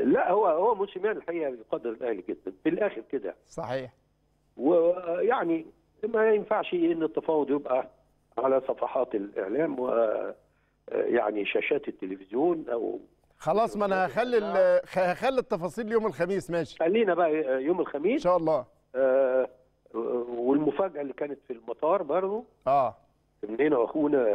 لا هو هو موسيماني الحقيقه بيقدر الاهلي جدا في الاخر كده صحيح ويعني ما ينفعش ان التفاوض يبقى على صفحات الاعلام و يعني شاشات التلفزيون او خلاص ما انا هخلي ال- هخلي التفاصيل يوم الخميس ماشي خلينا بقى يوم ان الخميس شاء الله آه، والمفاجاه اللي كانت في المطار برضه اه من هنا واخونا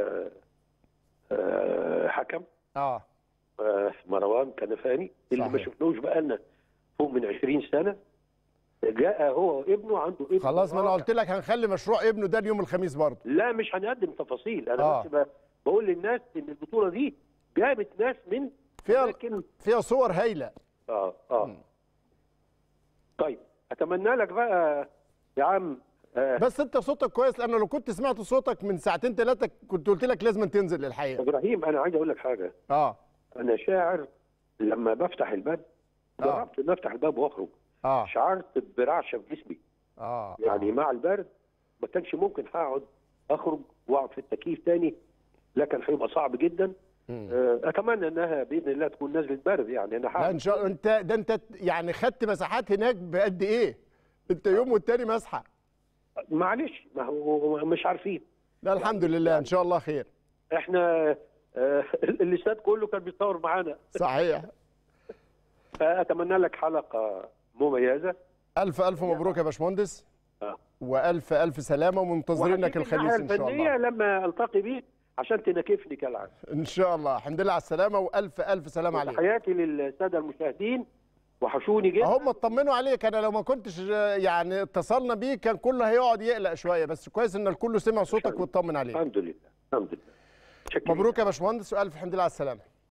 آه، حكم اه آه، مروان كنفاني اللي ما صحيح. شفناهوش بقالنا فوق من 20 سنه جاء هو وابنه عنده ابن خلاص ما انا رائع. قلت لك هنخلي مشروع ابنه ده اليوم الخميس برضه لا مش هنقدم تفاصيل انا آه. بس ب- بقول للناس ان البطوله دي جابت ناس من فيها لكن فيها صور هايله اه اه طيب اتمنى لك بقى يا عم آه بس انت صوتك كويس لان لو كنت سمعت صوتك من ساعتين ثلاثه كنت قلت لك لازم تنزل للحقيقه ابراهيم انا عايز اقول لك حاجه اه انا شاعر لما بفتح الباب آه. جربت ان افتح الباب واخرج اه شعرت برعشه في جسمي اه يعني مع البرد ما كانش ممكن هقعد اخرج واقعد في التكييف تاني لكن هيبقى صعب جدا مم. آه، اتمنى انها باذن الله تكون نزله برد يعني انا لا هعمل ان شاء الله انت ده انت يعني خدت مساحات هناك بقد ايه انت يوم والتاني مسحه معلش ما هو مش عارفين لا الحمد لله ان شاء الله خير احنا آه، الاستاد كله كان بيتصور معانا صحيح فاتمنى لك حلقه مميزه الف الف مبروك يا باشمهندس آه. والف الف سلامه ومنتظرينك وهسيب الخميس الناحية ان شاء الفنية الله لما التقي بيك عشان تناكفني كالعاده ان شاء الله الحمد لله على السلامه والف الف سلامه عليك تحياتي للساده المشاهدين وحشوني جدا هم اطمنوا عليك انا لو ما كنتش يعني اتصلنا بيك كان كله هيقعد يقلق شويه بس كويس ان الكل سمع صوتك واطمن عليك الحمد لله الحمد لله شكراً. مبروك يا باشمهندس والف حمد لله على السلامه